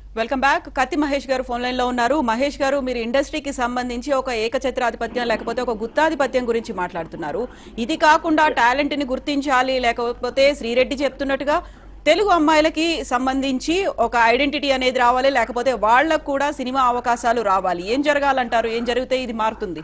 Welcome back కత్తి మహేష్ గారు phone line లో ఉన్నారు మహేష్ గారు మీరు ఇండస్ట్రీకి సంబంధించి ఒక ఏకఛత్రాధిపత్యం లేకపోతే ఒక గుత్తాధిపత్యం గురించి మాట్లాడుతున్నారు ఇది కాకుండా టాలెంట్ ని గుర్తించాలి లేకపోతే శ్రీరెడ్డి చెప్తున్నట్టుగా తెలుగు అమ్మాయిలకి సంబంధించి ఒక ఐడెంటిటీ అనేది రావాలి లేకపోతే వాళ్ళకు కూడా సినిమా అవకాశాలు రావాలి ఏం జరగాలంటారు ఏం జరిగితే ఇది మారుతుంది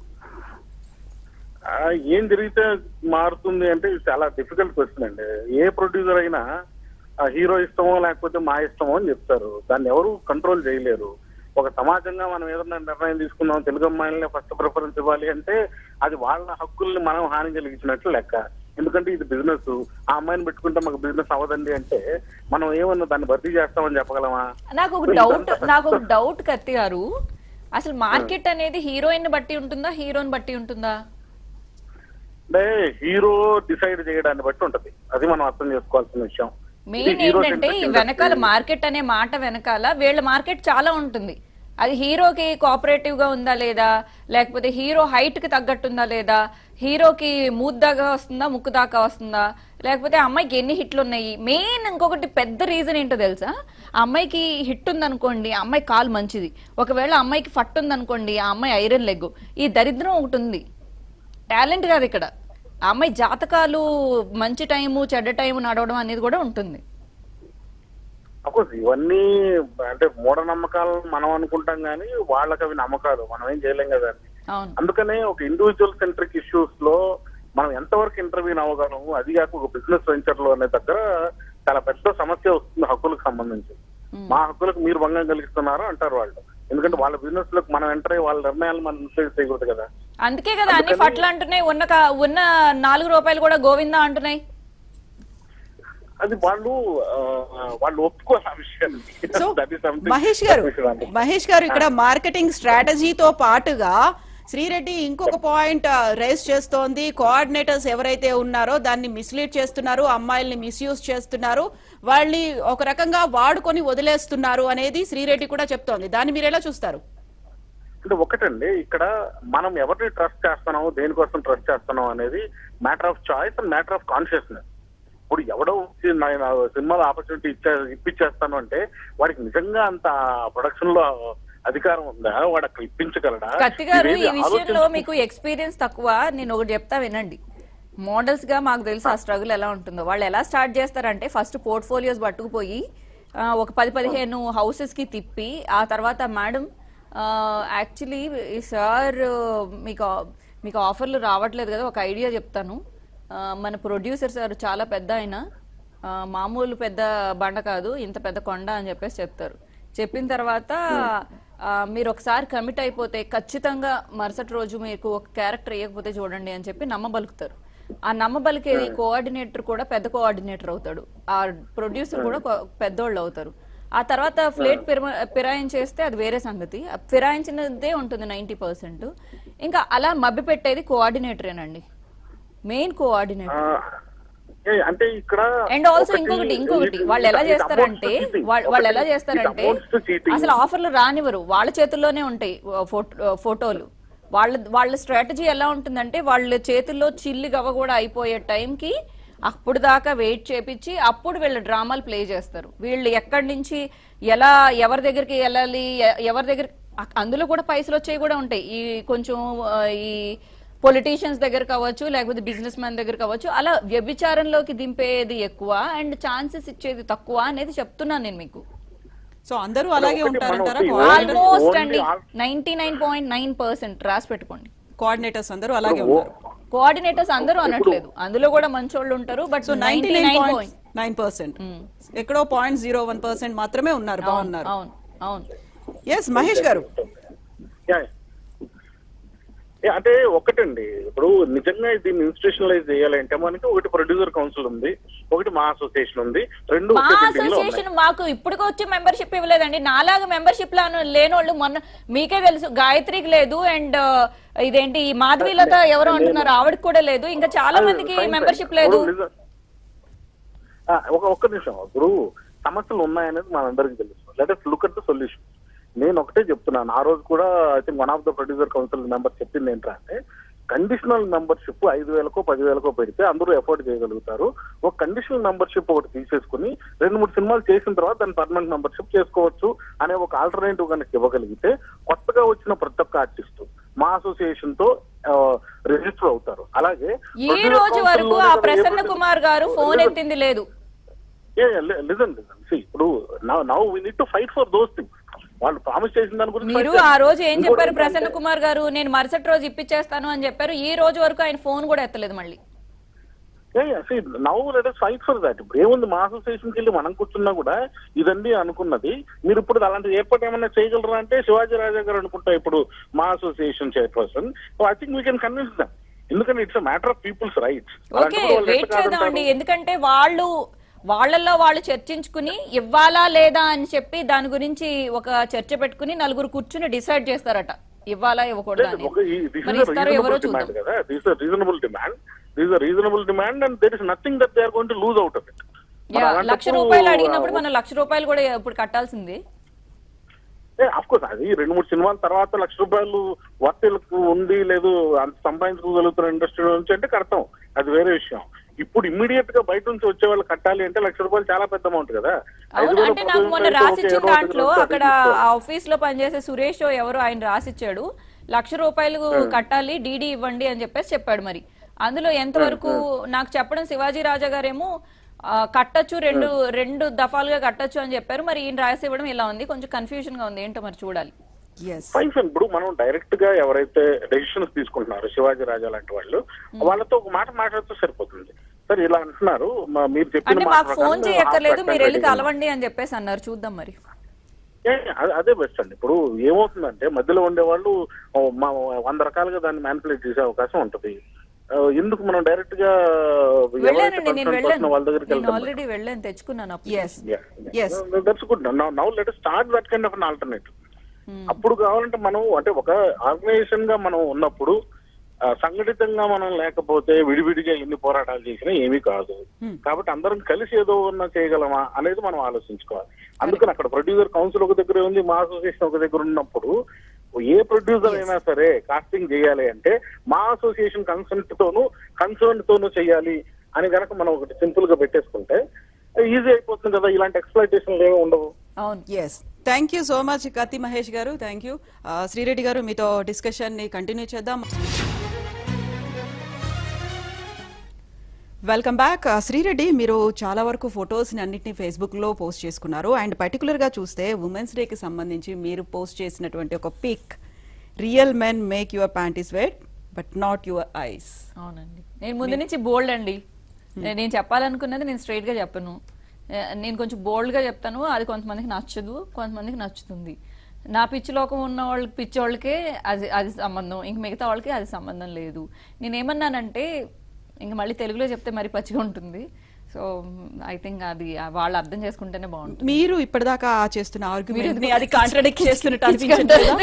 ఆ, ఏం జరిగితే మారుతుంది అంటే ఇది చాలా డిఫికల్ట్ క్వశ్చన్ అండి ఏ ప్రొడ్యూసర్ అయినా ఆ, హీరో ఇష్టమో లేకపోతే మా ఇష్టమో అని చెప్తారు దాన్ని ఎవరు కంట్రోల్ చేయలేరు ఒక సమాజంగా మనం ఏదైనా నిర్ణయం తీసుకుందాం తెలుగు అమ్మాయిలనే ఫస్ట్ ప్రిఫరెన్స్ ఇవ్వాలి అంటే అది వాళ్ళ హక్కుల్ని మనం హాని కలిగించినట్లు లెక్క ఎందుకంటే ఇది బిజినెస్ ఆ అమ్మాయిని పెట్టుకుంటే మాకు బిజినెస్ అవ్వదండి అంటే మనం ఏమన్నా దాన్ని భర్తీ చేస్తామని చెప్పగలమా నాకు ఒక డౌట్ నాకు ఒక డౌట్ కత్తి గారు అసలు మార్కెట్ అనేది హీరోయిన్ బట్టి ఉంటుందా హీరోని బట్టి ఉంటుందా అంటే హీరో డిసైడ్ చేయడాన్ని బట్టి ఉంటది అది మనం అర్థం చేసుకోవాల్సిన విషయం మెయిన్ ఇది hero ఏంటంటే ఈ centric వెనకాల industry. మార్కెట్ అనే మాట వెనకాల వీళ్ళ మార్కెట్ చాలా ఉంటుంది అది హీరోకి కోఆపరేటివ్ గా ఉందా లేదా లేకపోతే హీరో హైట్ కి తగ్గట్టుందా లేదా హీరోకి మూడ్ దాకా వస్తుందా ముక్కు దాకా వస్తుందా లేకపోతే ఆ అమ్మాయికి ఎన్ని హిట్లు ఉన్నాయి మెయిన్ ఇంకొకటి పెద్ద రీజన్ ఏంటో తెలుసా ఆ అమ్మాయికి హిట్ ఉందనుకోండి ఆ అమ్మాయి కాలు మంచిది ఒకవేళ ఆ అమ్మాయికి ఫట్ ఉందనుకోండి ఆ అమ్మాయి ఐరన్ లెగ్ ఈ దరిద్రం ఒకటి ఉంది టాలెంట్ కాదు ఇక్కడ ఆ అమ్మాయి జాతకాలు మంచి టైము చెడ్డ టైము నడవడం అనేది కూడా ఉంటుంది అఫ్కోర్స్ ఇవన్నీ అంటే మూఢనమ్మకాలు మనం అనుకుంటాం కానీ వాళ్ళకి అవి నమ్మకాలు మనం ఏం చేయలేం కదా అవును అందుకనే ఒక ఇండివిజువల్ సెంట్రిక్ ఇష్యూస్ లో మనం ఎంతవరకు ఇంటర్వ్యూ అవ్వగలము అది కాక ఒక బిజినెస్ వెంచర్ లో అనే దగ్గర చాలా పెద్ద సమస్య వస్తుంది హక్కులకు సంబంధించి మా హక్కులకు మీరు భంగం కలిగిస్తున్నారు అంటారు వాళ్ళు ఎందుకంటే వాళ్ళ బిజినెస్ లోకి మనం ఎంటర్ అయ్యి వాళ్ళ నిర్ణయాలు మనం ఇన్ఫ్లుయెన్స్ చేయకూడదు కదా అందుకే కదా అన్ని ఫట్లు అంటున్నాయి ఉన్న కా- ఉన్న నాలుగు రూపాయలు కూడా గోవిందా అంటున్నాయి అది వాళ్ళు ఆ, వాళ్ళు ఒప్పుకోవాలి ఆ విషయాన్ని so That is something- Mahesh garu that is something. Mahesh గారు ఇక్కడ మార్కెటింగ్ స్ట్రాటజీతో పాటుగా శ్రీరెడ్డి ఇంకొక పాయింట్ రేస్ చేస్తోంది కోఆర్డినేటర్స్ ఎవరైతే ఉన్నారో దాన్ని మిస్లీడ్ చేస్తున్నారు అమ్మాయిల్ని మిస్యూజ్ చేస్తున్నారు వాళ్ళని ఒక రకంగా వాడుకొని వదిలేస్తున్నారు అనేది శ్రీరెడ్డి కూడా చెప్తోంది దాన్ని మీరు ఎలా చూస్తారు అంటే ఒకటండి ఇక్కడ మనం ఎవరిని ట్రస్ట్ చేస్తున్నాము దేనికోసం ట్రస్ట్ చేస్తున్నాం అనేది matter of choice and matter of consciousness ఇప్పుడు ఎవడో వచ్చి నా- నా సినిమాలో ఆపర్చునిటీ ఇచ్చే ఇప్పించేస్తాను అంటే వాడికి నిజంగా అంత ప్రొడక్షన్ లో అధికారం ఉందా వాడు అక్కడ ఇప్పించగలడా కత్తి గారు ఈ ఇవేవి విషయంలో ఆలోచించ- మీకు ఎక్స్పీరియన్స్ తక్కువ నేను ఒకటి చెప్తా వినండి మోడల్స్ గా మాకు తెలుసు ఆ స్ట్రగుల్ ఎలా ఉంటుందో వాళ్ళు ఎలా స్టార్ట్ చేస్తారంటే ఫస్ట్ పోర్ట్ఫోలియోస్ పట్టుకుపోయి ఆ, ఒక పది పదిహేను హౌసెస్ కి తిప్పి ఆ తర్వాత మేడం యాక్చువల్లీ సార్ మీకు మీకు ఆఫర్లు రావట్లేదు కదా ఒక ఐడియా చెప్తాను ఆ, మన ప్రొడ్యూసర్ సార్ చాలా పెద్ద ఆయన ఆ, మామూలు పెద్ద బండ కాదు ఇంత పెద్ద కొండ అని చెప్పేసి చెప్తారు చెప్పిన తర్వాత ఆ, మీరు ఒకసారి కమిట్ అయిపోతే ఖచ్చితంగా మరుసటి రోజు మీకు ఒక క్యారెక్టర్ వేయకపోతే చూడండి అని చెప్పి నమ్మబలుకుతారు ఆ నమ్మబలికేది కోఆర్డినేటర్ కూడా పెద్ద కోఆర్డినేటర్ అవుతాడు ఆ ప్రొడ్యూసర్ కూడా కొ- పెద్దోళ్ళు అవుతారు ఆ తర్వాత ఫ్లేట్ ఫిరాయించేస్తే అది వేరే సంగతి ఆ ఫిరాయించినదే ఉంటుంది నైంటీ పర్సెంట్ ఇంకా అలా మభ్య పెట్టేది కోఆర్డినేటరేనండి మెయిన్ ఆ, కోఆర్డినేటర్ ఏ, అంటే ఇక్కడ అండ్ ఆల్సో ఒకటి- ఇంకొకటి ఇంకొకటి ఇది- వాళ్ళు ఎలా ఇది చేస్తారంటే amounts to cheating. వాళ్ళ- వాళ్ళు ఎలా ఒకటి, it చేస్తారంటే amounts to cheating. అసలు ఆఫర్లు రానివ్వరు వాళ్ళ చేతుల్లోనే ఉంటాయి ఆ, ఫోటో- ఫోటోలు వాళ్ళ వాళ్ళ స్ట్రాటజీ ఎలా ఉంటుందంటే వాళ్ళ చేతుల్లో చిల్లి గవ్వ కూడా అయిపోయే టైంకి అప్పుడు దాకా వెయిట్ చేపించి అప్పుడు వీళ్ళ డ్రామాలు ప్లే చేస్తారు వీళ్ళు ఎక్కడి నుంచి ఎలా ఎవరి దగ్గరికి వెళ్ళాలి ఎ- ఎవరి దగ్గర అ- అందులో కూడా పైసలు వచ్చేవి కూడా ఉంటాయి ఈ కొంచెం ఆ, ఈ పొలిటీషియన్స్ దగ్గర కావచ్చు లేకపోతే బిజినెస్ మ్యాన్ దగ్గర కావచ్చు అలా వ్యభిచారంలోకి దింపేది ఎక్కువ అండ్ ఛాన్సెస్ ఇచ్చేది తక్కువ అనేది చెప్తున్నాను నేను మీకు సో అందరూ అలాగే ఒకటి ఉంటారంటారా మనం ఒకటి కోఆర్డినేటర్ ఆల్మోస్ట్ only అండి all- ninety nine point nine percent రాసి పెట్టుకోండి కోఆర్డినేటర్స్ అందరూ అలాగే ఓ- ఉంటారు కోఆర్డినేటర్స్ అందరూ అనట్లేదు అందులో కూడా మంచోళ్ళు ఉంటారు but so ninety ninety nine nine point point nine percent ఎక్కడో పాయింట్ జీరో వన్ పర్సెంట్ మాత్రమే ఉన్నారు బాగున్నారు అవును అవును ఎస్ మహేష్ గారు యా, యా. యా, అంటే ఒకటండి ఇప్పుడు నిజంగా దీన్ని ఇన్స్టిట్యూషనలైజ్ చేయాలంటే మనకి ఒకటి ప్రొడ్యూసర్ కౌన్సిల్ ఉంది ఒకటి మా అసోసియేషన్ ఉంది రెండు మా ఒకే building లో ఉన్నాయి. అసోసియేషన్ మాకు ఇప్పటికి వచ్చి మెంబర్షిప్ ఇవ్వలేదండి నాలాగా మెంబర్షిప్ లేనోళ్ళు మొన్న మీకే తెలుసు గాయత్రికి లేదు అండ్ ఇదేంటి ఈ మాధవీలత ఎవరో అంటున్నారు ఆవిడకి కూడా లేదు ఇంకా చాలా అది మందికి fine, fine. మెంబర్షిప్ లేదు ఇప్పుడు నిజం- ఆ, ఒక ఒక్క నిమిషం ఇప్పుడు సమస్యలు ఉన్నాయనేది మనందరికీ తెలుసు let look at the solution నేను ఒకటే చెప్తున్నాను ఆ రోజు కూడా I think one of the producer council member చెప్పింది ఏంటంటే కండిషనల్ మెంబర్షిప్ ఐదు వేలకో పదివేలకో పెడితే అందరూ ఎఫోర్డ్ చేయగలుగుతారు ఒక కండిషనల్ మెంబర్షిప్ ఒకటి తీసేసుకుని రెండు మూడు సినిమాలు చేసిన తర్వాత దాన్ని పర్మనెంట్ మెంబర్షిప్ చేసుకోవచ్చు అనే ఒక ఆల్టర్నేటివ్ కనుక ఇవ్వగలిగితే కొత్తగా వచ్చిన ప్రతి ఒక్క ఆర్టిస్ట్ మా అసోసియేషన్ తో రిజిస్టర్ అవుతారు అలాగే ఈ producer రోజు council వరకు లోనే ఆ కదా ఏ ప్రసన్న producer- కుమార్ గారు ఫోన్ Listen, ఎత్తింది లేదు ఏ లిజన్ లిజన్ సి ఇప్పుడు now we need to fight for those things వాళ్ళు ప్రామిస్ చేసిన దాని గురించి మీరు fight ఆ చేయాలి. రోజు ఏం ఇంకోటి చెప్పారు ఏంటంటే- ప్రసన్న కుమార్ గారు నేను మరుసటి రోజు ఇప్పించేస్తాను అని చెప్పారు ఈ రోజు వరకు ఆయన ఫోన్ కూడా ఎత్తలేదు మళ్ళీ now let us fight for that ఇప్పుడు ఏముంది మా అసోసియేషన్కి వెళ్ళి మనం కూర్చున్నా కూడా ఇదండి అనుకున్నది మీరు ఇప్పుడు అలాంటి ఏర్పాటు ఏమైనా చేయగలరా అంటే శివాజీ రాజా గారు అనుకుంటా ఇప్పుడు మా association chairperson I think we can convince them ఎందుకంటే it's matter of people's rights okay wait చేద్దామండి ఎందుకంటే వాళ్ళు వాళ్ళల్లో వాళ్ళు చర్చించుకుని ఇవ్వాలా లేదా అని చెప్పి దాని గురించి ఒక చర్చ పెట్టుకుని నలుగురు కూర్చుని డిసైడ్ చేస్తారట ఇవ్వాలా ఇవ్వకూడదా అని మరి ఇస్తారో ఎవరో రీజనబుల్ చూద్దాం డిమాండ్ కదా this reasonable demand this reasonable demand and there is nothing that they are going to lose out of it yeah, లక్ష రూపాయలు అడిగినప్పుడు మనం లక్ష రూపాయలు కూడా ఇప్పుడు కట్టాల్సింది అఫ్ కోర్స్ అది రెండు మూడు సినిమాల తర్వాత లక్ష రూపాయలు వర్తలకు ఉంది లేదు అంత సంపాదించుకోగలుగుతున్న ఇండస్ట్రీ నుంచి అంటే కడతాం అది వేరే విషయం ఇప్పుడు ఇమ్మీడియట్ గా బయట నుంచి వచ్చే వాళ్ళు కట్టాలి అంటే లక్ష రూపాయలు చాలా పెద్ద అమౌంట్ కదా ఐదు అవును వేల అంటే నాకు మొన్న పదివేలు అయితే రాసిచ్చిన ఓకే, ఏదో ఒకటి దాంట్లో ఉంటుంది, అక్కడ అది ఆ ఆఫీస్ లో పనిచేసే సురేష్ ఎవరు ఆయన రాసిచ్చాడు లక్ష రూపాయలు కట్టాలి డీడీ ఇవ్వండి అని చెప్పేసి చెప్పాడు మరి అందులో ఎంతవరకు నాకు చెప్పడం శివాజీ రాజా గారేమో ఆ, కట్టొచ్చు రెండు రెండు దఫాలుగా కట్టొచ్చు అని చెప్పారు మరి ఈయన రాసి ఇవ్వడం ఇలా ఉంది కొంచెం కన్ఫ్యూజన్ గా ఉంది ఏంటో మరి చూడాలి ఎస్ ఫైన్ ఫైన్ ఇప్పుడు మనం డైరెక్ట్ గా ఎవరైతే డెసిషన్స్ తీసుకుంటున్నారో శివాజీ రాజా లాంటి వాళ్ళు వాళ్ళతో ఒక మాట మాట్లాడితే సరిపోతుంది సార్ ఇలా అంటున్నారు మా- మీరు చెప్పిన అంటే మాట మాకు ఫోన్ ప్రకారం చేయక్కర్లేదు హాఫ్ మీరు వెళ్ళి పర్సెంట్ కలవండి అని చెప్పేసి అన్నారు చూద్దాం మరి ఏ, అ- అదే బెస్ట్ అండి ఇప్పుడు ఏమవుతుందంటే మధ్యలో ఉండే వాళ్ళు ఓ, మా వంద రకాలుగా దాన్ని మ్యానిపులేట్ చేసే అవకాశం ఉంటది ఆ, ఎందుకు మనం డైరెక్ట్ గా ఎవరైతే వెళ్ళానండి నేను concerned వెళ్ళాను person వాళ్ళ దగ్గరికి నేను వెళ్తాం ఆల్రెడీ వెళ్ళాను తెచ్చుకున్నాను అప్పుడు yes yes that's good now let start that kind of an alternative అప్పుడు కావాలంటే మనం అంటే ఒక ఆర్గనైజేషన్ గా మనం ఉన్నప్పుడు ఆ, సంఘటితంగా మనం లేకపోతే విడివిడిగా ఎన్ని పోరాటాలు చేసినా ఏమీ కాదు కాబట్టి అందరం కలిసి ఏదో ఉన్నా చేయగలమా అనేది మనం ఆలోచించుకోవాలి అందుకని అక్కడ ప్రొడ్యూసర్ కౌన్సిల్ ఒక దగ్గర ఉంది మా అసోసియేషన్ ఒక దగ్గర ఉన్నప్పుడు ఏ ప్రొడ్యూసర్ అయినా సరే కాస్టింగ్ చేయాలి అంటే మా అసోసియేషన్ కన్సెంట్ తోను కన్సర్న్ తోను చేయాలి అని గనక మనం ఒకటి సింపుల్ గా పెట్టేసుకుంటే ఈజీ అయిపోతుంది కదా ఇలాంటి ఎక్స్ప్లైటేషన్లు ఏమి ఉండవు అవును yes thank you so much Kathi Mahesh గారు థ్యాంక్ యూ శ్రీరెడ్డి గారు మీతో డిస్కషన్ ని కంటిన్యూ చేద్దాం వెల్కమ్ బ్యాక్ శ్రీరెడ్డి మీరు చాలా వరకు ఫొటోస్ని అన్నింటినీ ఫేస్బుక్లో పోస్ట్ చేసుకున్నారు అండ్ పర్టికులర్గా చూస్తే ఉమెన్స్ డేకి సంబంధించి మీరు పోస్ట్ చేసినటువంటి ఒక pic real men make your panties wet but not your eyes అవునండి నేను ముందు నుంచి బోల్డ్ అండి నేను చెప్పాలనుకున్నది నేను స్ట్రైట్ గా చెప్పను ఏ, నేను కొంచెం బోల్డ్ గా చెప్తాను అది కొంతమందికి నచ్చదు కొంతమందికి నచ్చుతుంది నా పిచ్చి లోకం ఉన్న వాళ్ళకి పిచ్చి వాళ్ళకే అది అది సంబంధం ఇంక మిగతా వాళ్ళకి అది సంబంధం లేదు నేనేమన్నానంటే ఇంక మళ్ళీ తెలుగులో చెప్తే మరి పచ్చిగా ఉంటుంది సో ఐ థింక్ అది వాళ్ళు అర్థం చేసుకుంటేనే బాగుంటుంది మీరు ఇప్పటిదాకా చేస్తున్న ఆర్గ్యుమెంట్ మీరు అది కాంట్రడిక్ట్ చేస్తున్నట్టు అనిపించట్లేదా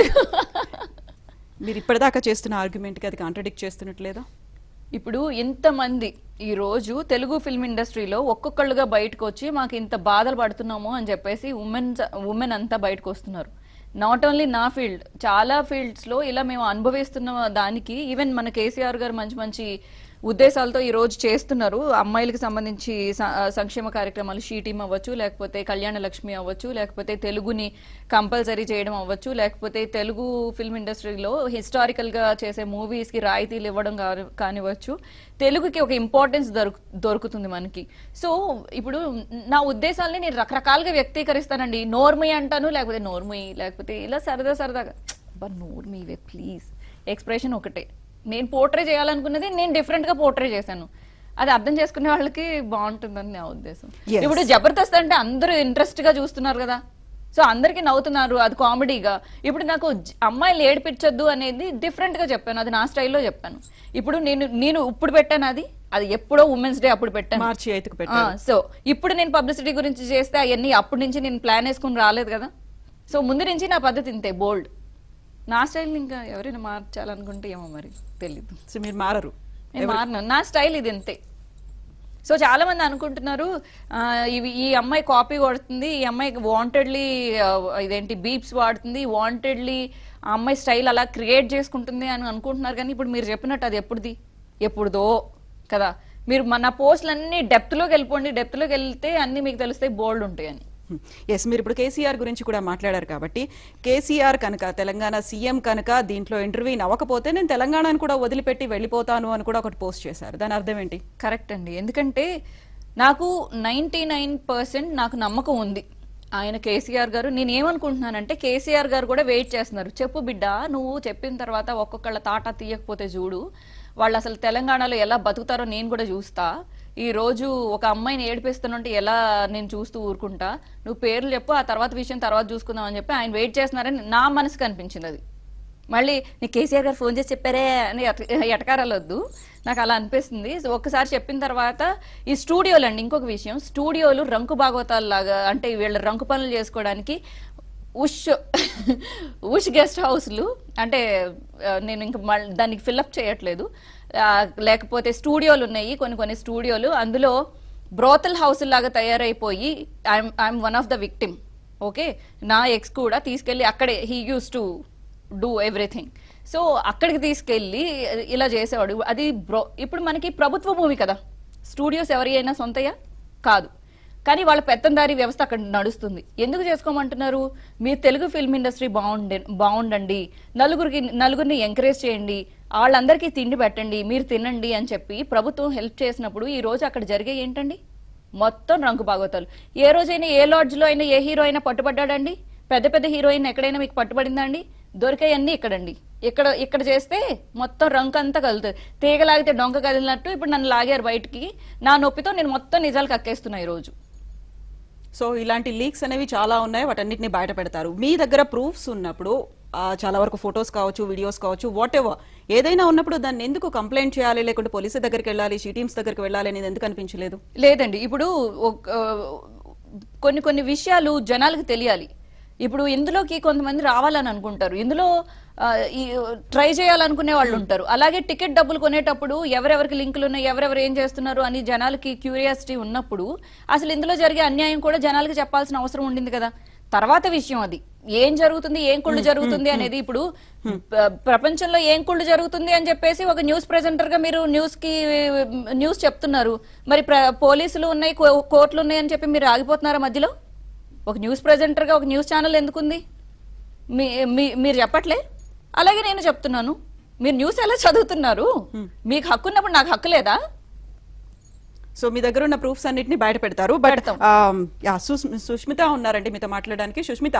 మీరు ఇప్పటిదాకా చేస్తున్న ఆర్గ్యుమెంట్ కి అది కాంట్రడిక్ట్ చేస్తున్నట్లేదా ఇప్పుడు ఇంతమంది ఈ రోజు తెలుగు ఫిల్మ్ ఇండస్ట్రీలో ఒక్కొక్కళ్ళుగా బయటకు వచ్చి మాకు ఇంత బాధలు పడుతున్నాము అని చెప్పేసి ఉమెన్ ఉమెన్ అంతా బయటకు వస్తున్నారు నాట్ ఓన్లీ నా ఫీల్డ్ చాలా ఫీల్డ్స్ లో ఇలా మేము అనుభవిస్తున్న దానికి ఈవెన్ మన కేసీఆర్ గారు మంచి మంచి ఉద్దేశాలతో ఈ రోజు చేస్తున్నారు అమ్మాయిలకు సంబంధించి స- సంక్షేమ కార్యక్రమాలు షీ టీమ్ అవ్వచ్చు లేకపోతే కళ్యాణ లక్ష్మి అవ్వచ్చు లేకపోతే తెలుగుని కంపల్సరీ చేయడం అవ్వచ్చు లేకపోతే తెలుగు ఫిల్మ్ ఇండస్ట్రీలో హిస్టారికల్ గా చేసే మూవీస్ కి రాయితీలు ఇవ్వడం కాని- కానివ్వచ్చు తెలుగుకి ఒక ఇంపార్టెన్స్ దొరుకు దొరుకుతుంది మనకి సో ఇప్పుడు నా ఉద్దేశాలని నేను రకరకాలుగా వ్యక్తీకరిస్తానండి నోర్మి అంటాను లేకపోతే నోర్మి లేకపోతే ఇలా సరదా సరదాగా బట్ నోర్మి వే ప్లీజ్ ఎక్స్ప్రెషన్ ఒకటే నేను పోర్ట్రే చేయాలనుకున్నది నేను డిఫరెంట్ గా పోర్ట్రే చేశాను అది అర్థం చేసుకునే వాళ్ళకి బాగుంటుందని నా ఉద్దేశం Yes. ఇప్పుడు జబర్దస్త్ అంటే అందరూ ఇంట్రెస్ట్ గా చూస్తున్నారు కదా సో అందరికి నవ్వుతున్నారు అది కామెడీగా ఇప్పుడు నాకు జ- అమ్మాయిలు ఏడిపించొద్దు అనేది డిఫరెంట్ గా చెప్పాను అది నా స్టైల్లో చెప్పాను ఇప్పుడు నేను నేను ఇప్పుడు పెట్టాను అది అది ఎప్పుడో ఉమెన్స్ డే అప్పుడు పెట్టాను మార్చి ఎయిత్కి పెట్టారు సో ఇప్పుడు నేను పబ్లిసిటీ గురించి చేస్తే అవన్నీ అప్పటి నుంచి నేను ప్లాన్ వేసుకుని రాలేదు కదా సో ముందు నుంచి నా పద్ధతి ఇంతే బోల్డ్ నా స్టైల్ ఇంకా ఎవరైనా మార్చాలనుకుంటే ఏమో మరి తెలీదు సో మీరు మారరు నేను మారినాను నా స్టైల్ ఇది ఇంతే సో చాలా మంది అనుకుంటున్నారు ఆ, ఇవి ఈ అమ్మాయి కాపీ కొడుతుంది ఈ అమ్మాయి వాంటెడ్లీ ఇదేంటి బీప్స్ వాడుతుంది వాంటెడ్లీ ఆ అమ్మాయి స్టైల్ అలా క్రియేట్ చేసుకుంటుంది అని అనుకుంటున్నారు కానీ ఇప్పుడు మీరు చెప్పినట్టు అది ఎప్పుడుది ఎప్పుడుదో కదా మీరు మన పోస్టులన్నీ డెప్త్లోకి వెళ్ళిపోండి డెప్త్లోకి వెళ్తే అన్ని మీకు తెలుస్తాయి బోల్డ్ ఉంటాయని ఎస్ మీరు ఇప్పుడు కేసీఆర్ గురించి కూడా మాట్లాడారు కాబట్టి కేసీఆర్ కనుక తెలంగాణ సీఎం కనుక దీంట్లో ఇంటర్వ్యూని అవ్వకపోతే నేను తెలంగాణను కూడా వదిలిపెట్టి వెళ్ళిపోతాను అని కూడా ఒకటి పోస్ట్ చేశారు దాని అర్థం ఏంటి కరెక్ట్ అండి ఎందుకంటే నాకు నైంటీ నైన్ పర్సెంట్ నాకు నమ్మకం ఉంది ఆయన కేసీఆర్ గారు నేను ఏమనుకుంటున్నానంటే కేసీఆర్ గారు కూడా వెయిట్ చేస్తున్నారు చెప్పు బిడ్డ నువ్వు చెప్పిన తర్వాత ఒక్కొక్కళ్ళ తాట తీయకపోతే చూడు వాళ్ళు అసలు తెలంగాణలో ఎలా బతుకుతారో నేను కూడా చూస్తా ఈ రోజు ఒక అమ్మాయిని ఏడిపిస్తున్నంటే ఎలా నేను చూస్తూ ఊరుకుంటా నువ్వు పేర్లు చెప్పు ఆ తర్వాత విషయం తర్వాత చూసుకుందాం అని చెప్పి ఆయన వెయిట్ చేస్తున్నారని నా మనసుకు అనిపించింది అది మళ్ళీ నీకు కేసీఆర్ గారు ఫోన్ చేసి చెప్పారే అని ఎట- ఎటకారాలు వద్దు నాకు అలా అనిపిస్తుంది సో ఒక్కసారి చెప్పిన తర్వాత ఈ స్టూడియోలు అండి ఇంకొక విషయం స్టూడియోలు రంకు భాగవతాలు లాగా అంటే వీళ్ళ రంకు పనులు చేసుకోవడానికి ఉష్ ఉష్ గెస్ట్ హౌస్లు అంటే ఆ, నేను ఇంకా మళ్ళీ దానికి ఫిల్అప్ చేయట్లేదు ఆ, లేకపోతే స్టూడియోలు ఉన్నాయి కొన్ని కొన్ని స్టూడియోలు అందులో బ్రోతల్ హౌస్ లాగా తయారైపోయి I'm I'm one of the victim okay నా ఎక్స్ కూడా తీసుకెళ్లి అక్కడే he used to do everything so అక్కడికి తీసుకెళ్ళి ఇలా చేసేవాడు అది బ్రో ఇప్పుడు మనకి ప్రభుత్వ భూమి కదా స్టూడియోస్ ఎవరి అయినా సొంతయా కాదు కానీ వాళ్ళ పెత్తందారి వ్యవస్థ అక్కడ నడుస్తుంది ఎందుకు చేసుకోమంటున్నారు మీరు తెలుగు ఫిల్మ్ ఇండస్ట్రీ బాగుండే బాగుండండి నలుగురికి నలుగురిని ఎంకరేజ్ చేయండి వాళ్ళందరికీ తిండి పెట్టండి మీరు తినండి అని చెప్పి ప్రభుత్వం హెల్ప్ చేసినప్పుడు ఈ రోజు అక్కడ జరిగే ఏంటండి మొత్తం రంగు భాగవతాలు ఏ రోజైనా ఏ లాడ్జ్లో అయినా ఏ హీరో అయినా పట్టుబడ్డాడండి పెద్ద పెద్ద హీరోయిన్ ఎక్కడైనా మీకు పట్టుబడిందా అండి దొరికాయన్నీ ఇక్కడండి ఇక్కడ ఇక్కడ చేస్తే మొత్తం రంకు అంతా కలుగుతుంది తీగ లాగితే డొంక కదిలినట్టు ఇప్పుడు నన్ను లాగారు బయటికి నా నొప్పితో నేను మొత్తం నిజాలు కక్కేస్తున్నా ఈ రోజు సో ఇలాంటి లీక్స్ అనేవి చాలా ఉన్నాయి వాటన్నిటిని బయట పెడతారు మీ దగ్గర ప్రూఫ్స్ ఉన్నప్పుడు ఆ, చాలా వరకు ఫొటోస్ కావచ్చు వీడియోస్ కావచ్చు వాట్ ఎవర్ ఏదైనా ఉన్నప్పుడు దాన్ని ఎందుకు కంప్లైంట్ చేయాలి లేకుంటే పోలీసు దగ్గరికి వెళ్ళాలి షీ టీమ్స్ దగ్గరికి వెళ్ళాలి అనేది ఎందుకు అనిపించలేదు లేదండి ఇప్పుడు ఒక- కొన్ని కొన్ని విషయాలు జనాలకు తెలియాలి ఇప్పుడు ఇందులోకి కొంతమంది రావాలని అనుకుంటారు ఇందులో ఆ, ఈ ట్రై చేయాలనుకునే వాళ్ళు ఉంటారు అలాగే టికెట్ డబ్బులు కొనేటప్పుడు ఎవరెవరికి లింకులు ఉన్నాయి ఎవరెవరు ఏం చేస్తున్నారు అని జనాలకి క్యూరియాసిటీ ఉన్నప్పుడు అసలు ఇందులో జరిగే అన్యాయం కూడా జనాలకి చెప్పాల్సిన అవసరం ఉండింది కదా తర్వాత విషయం అది ఏం జరుగుతుంది ఏం కుళ్ళు జరుగుతుంది అనేది ఇప్పుడు ప్ర- ప్రపంచంలో ఏం కుళ్ళు జరుగుతుంది అని చెప్పేసి ఒక న్యూస్ ప్రెజెంటర్ గా మీరు న్యూస్ కి న్యూస్ చెప్తున్నారు మరి ప్ర- పోలీసులు ఉన్నాయి కో- కోర్టులు ఉన్నాయి అని చెప్పి మీరు ఆగిపోతున్నారా మధ్యలో ఒక న్యూస్ ప్రెజెంటర్ గా ఒక న్యూస్ ఛానల్ ఎందుకుంది మీ మీ- మీరు చెప్పట్లే అలాగే నేను చెప్తున్నాను మీరు న్యూస్ ఎలా చదువుతున్నారు మీకు హక్కు ఉన్నప్పుడు నాకు హక్కు లేదా సో మీ దగ్గర ఉన్న ప్రూఫ్స్ అన్నిటిని బయట పెడతారు బట్ పెడతాం. యా సుస్- సుష్మిత ఉన్నారండి మీతో మాట్లాడడానికి Sushmita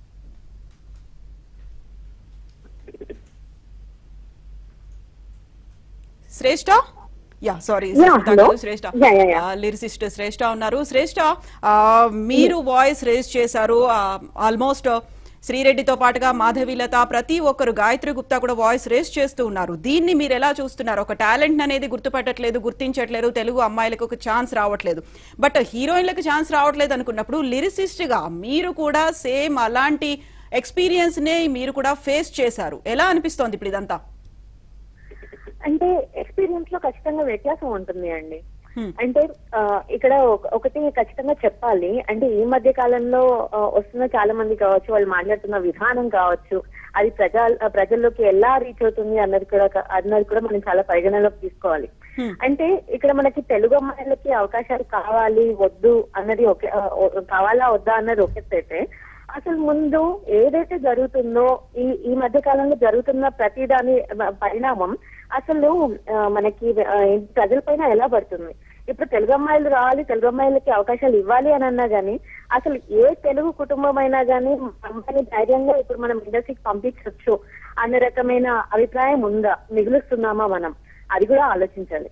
Shrestha yeah sorry Yeah, hello. Shrestha Yeah, yeah, yeah. Lyricist Shrestha ఉన్నారు శ్రేష్ఠ ఆ, మీరు వాయిస్ రేజ్ చేశారు ఆల్మోస్ట్ శ్రీరెడ్డితో పాటుగా మాధవీలత ప్రతి ఒక్కరు గాయత్రి గుప్తా కూడా వాయిస్ రేస్ చేస్తూ ఉన్నారు దీన్ని మీరు ఎలా చూస్తున్నారు ఒక టాలెంట్ అనేది గుర్తుపట్టట్లేదు గుర్తించట్లేదు తెలుగు అమ్మాయిలకు ఒక ఛాన్స్ రావట్లేదు బట్ హీరోయిన్లకు ఛాన్స్ రావట్లేదు అనుకున్నప్పుడు లిరిసిస్ట్ గా మీరు కూడా సేమ్ అలాంటి ఎక్స్పీరియన్స్ నే మీరు కూడా ఫేస్ చేశారు ఎలా అనిపిస్తోంది ఇప్పుడు ఇదంతా అంటే ఎక్స్పీరియన్స్ లో ఖచ్చితంగా వ్యత్యాసం ఉంటుంది అండి Hmm. అంటే ఆ, ఇక్కడ ఒక- ఒకటి ఖచ్చితంగా చెప్పాలి అంటే ఈ మధ్య కాలంలో ఆ, వస్తున్న చాలా మంది కావచ్చు వాళ్ళు మాట్లాడుతున్న విధానం కావచ్చు అది ప్రజా ప్రజల్లోకి ఎలా రీచ్ అవుతుంది అన్నది కూడా అన్నది కూడా మనం చాలా పరిగణలోకి తీసుకోవాలి Hmm. అంటే ఇక్కడ మనకి తెలుగు అమ్మాయిలకి అవకాశాలు కావాలి వద్దు అన్నది ఒకే ఆ, ఓ- కావాలా వద్దా అన్నది ఒకెత్తైతే అసలు ముందు ఏదైతే జరుగుతుందో ఈ ఈ మధ్య కాలంలో జరుగుతున్న ప్రతి దాని పరిణామం అసలు ఆ, మనకి ఆ, ప్రజలపైన ఎలా పడుతుంది ఇప్పుడు తెలుగు అమ్మాయిలు రావాలి తెలుగు అమ్మాయిలకి అవకాశాలు ఇవ్వాలి అని అన్నా గానీ అసలు ఏ తెలుగు కుటుంబం అయినా గానీ అమ్మాయిని ధైర్యంగా ఇప్పుడు మనం ఇండస్ట్రీకి పంపించవచ్చు అన్న రకమైన అభిప్రాయం ఉందా మిగులుస్తున్నామా మనం అది కూడా ఆలోచించాలి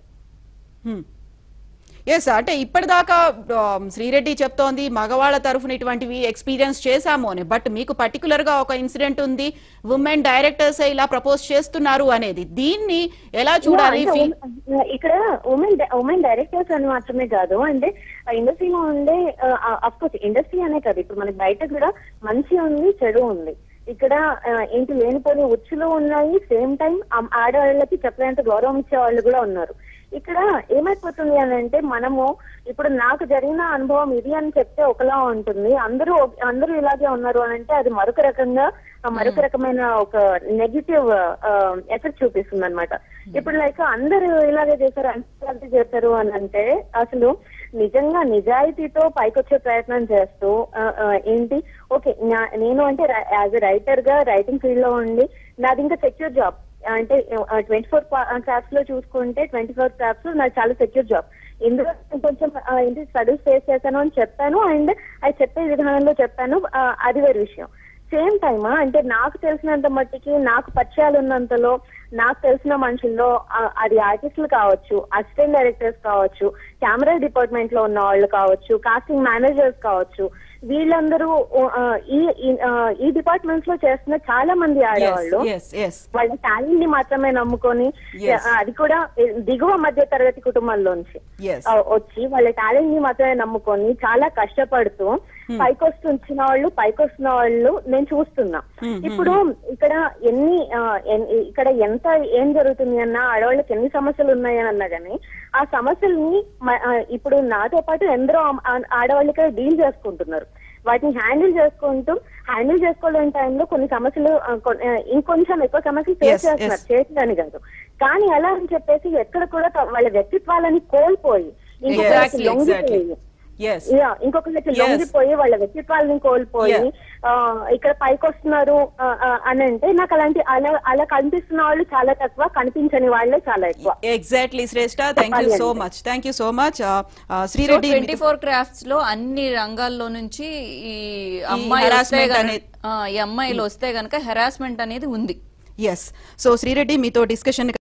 ఎస్ అంటే ఇప్పటిదాకా ఆ, శ్రీరెడ్డి చెప్తోంది మగవాళ్ళ తరఫున ఇటువంటివి ఎక్స్పీరియన్స్ చేశాము అని బట్ మీకు పర్టికులర్ గా ఒక ఇన్సిడెంట్ ఉంది ఉమెన్ డైరెక్టర్స్ ఇలా ప్రపోజ్ చేస్తున్నారు అనేది దీన్ని ఎలా చూడాలి అంటే ఫీ- ఉమ్, ఇక్కడ ఉమెన్ ఉమెన్ డైరెక్టర్స్ అని మాత్రమే కాదు అంటే ఇండస్ట్రీలో ఉండే అఫ్కోర్స్ ఇండస్ట్రీ అనే కాదు ఇప్పుడు మనకి బయట కూడా మంచి ఉంది చెడు ఉంది ఇక్కడ ఆ, ఏంటి లేనిపోని ఉచ్చులు ఉన్నాయి సేమ్ టైం ఆడవాళ్ళకి చెప్పలేంత గౌరవం ఇచ్చే వాళ్ళు కూడా ఉన్నారు ఇక్కడ ఏమైపోతుంది అని అంటే మనము ఇప్పుడు నాకు జరిగిన అనుభవం ఇది అని చెప్తే ఒకలా ఉంటుంది అందరూ అందరూ ఇలాగే ఉన్నారు అని అంటే అది మరొక రకంగా ఆ మరొక రకమైన ఒక నెగిటివ్ ఎఫెక్ట్ చూపిస్తుంది అనమాట ఇప్పుడు లైక్ అందరూ ఇలాగే చేశారు అందరూ చేశారు అని అంటే అసలు నిజంగా నిజాయితీతో పైకొచ్చే ప్రయత్నం చేస్తూ ఆ, ఆ, ఏంటి ఓకే నేను అంటే యాజ్ ఎ రైటర్ గా రైటింగ్ ఫీల్డ్ లో ఉండి నాది ఇంకా సెక్యూర్ జాబ్ అంటే ట్వంటీ ఫోర్ క్రాఫ్ట్స్ లో చూసుకుంటే ట్వంటీ ఫోర్ క్రాఫ్ట్స్ నాకు చాలా సెక్యూర్ జాబ్ ఇందులో నేను కొంచెం ఆ, ఏంటి స్టడీస్ ఫేస్ చేశాను అని చెప్పాను అండ్ అది చెప్పే విధానంలో చెప్పాను ఆ, అది వేరే విషయం సేమ్ టైమ్ అంటే నాకు తెలిసినంత మట్టికి నాకు పరిచయాలు ఉన్నంతలో నాకు తెలిసిన మనుషుల్లో ఆ, అది ఆర్టిస్టులు కావచ్చు అసిస్టెంట్ డైరెక్టర్స్ కావచ్చు కెమెరా డిపార్ట్మెంట్ లో ఉన్న వాళ్ళు కావచ్చు కాస్టింగ్ మేనేజర్స్ కావచ్చు వీళ్ళందరూ ఆ, ఈ ఈ- ఆ, ఈ డిపార్ట్మెంట్స్ లో చేస్తున్న చాలా మంది ఆడవాళ్ళు ఎస్ ఎస్ వాళ్ళ టాలెంట్ ని మాత్రమే నమ్ముకొని Yes. ఆ, అది కూడా దిగువ మధ్య తరగతి కుటుంబంలోంచి ఎస్ ఆ, వచ్చి వాళ్ళ టాలెంట్ ని మాత్రమే నమ్ముకొని చాలా కష్టపడుతూ పైకొస్తున్న వాళ్ళు పైకొస్తున్న వాళ్ళు నేను చూస్తున్నా Hmm, ఇప్పుడు ఇక్కడ ఎన్ని ఆ, ఎన్- ఇక్కడ ఎంత ఏం జరుగుతుంది అన్నా ఆడవాళ్ళకి ఎన్ని సమస్యలు ఉన్నాయని అన్నా గానీ ఆ సమస్యల్ని మ- ఆ, ఇప్పుడు నాతో పాటు ఎందరో ఆ- ఆ- ఆడవాళ్ళు ఇక్కడ డీల్ చేసుకుంటున్నారు వాటిని హ్యాండిల్ చేసుకుంటూ హ్యాండిల్ చేసుకోలేని టైంలో కొన్ని సమస్యలు ఆ, కొన్- ఆ, ఇంకొంచెం ఎక్కువ సమస్యలు Yes, ఫేస్ చేస్తున్నారు చేసిందని కాదు కానీ అలా అని చెప్పేసి ఎక్కడ కూడా త- వాళ్ళ వ్యక్తిత్వాలని కోల్పోయి ఇంకొకరికి ఎగ్జాక్ట్లీ ఎగ్జాక్ట్లీ లొంగిపోయి ఎస్ యా, ఇంకొకరికి Yes. లొంగిపోయి వాళ్ళ వ్యక్తిత్వాలని కోల్పోయి Yeah. ఆ, ఇక్కడ పైకి వస్తున్నారు ఆ, ఆ, అని అంటే నాకు అలాంటి అలా అలా కనిపిస్తున్న వాళ్ళు చాలా తక్కువ కనిపించని వాళ్ళే చాలా ఎక్కువ exactly Shrestha thank you so much thank you so much Sri Reddy twenty four crafts లో అన్ని రంగాల్లో నుంచి ఈ అమ్మాయి వస్తే harassment గన- అనేది- ఆ, ఈ అమ్మాయిలు వస్తే గనక హెరాస్మెంట్ అనేది ఉంది ఎస్ సో శ్రీరెడ్డి మీతో డిస్కషన్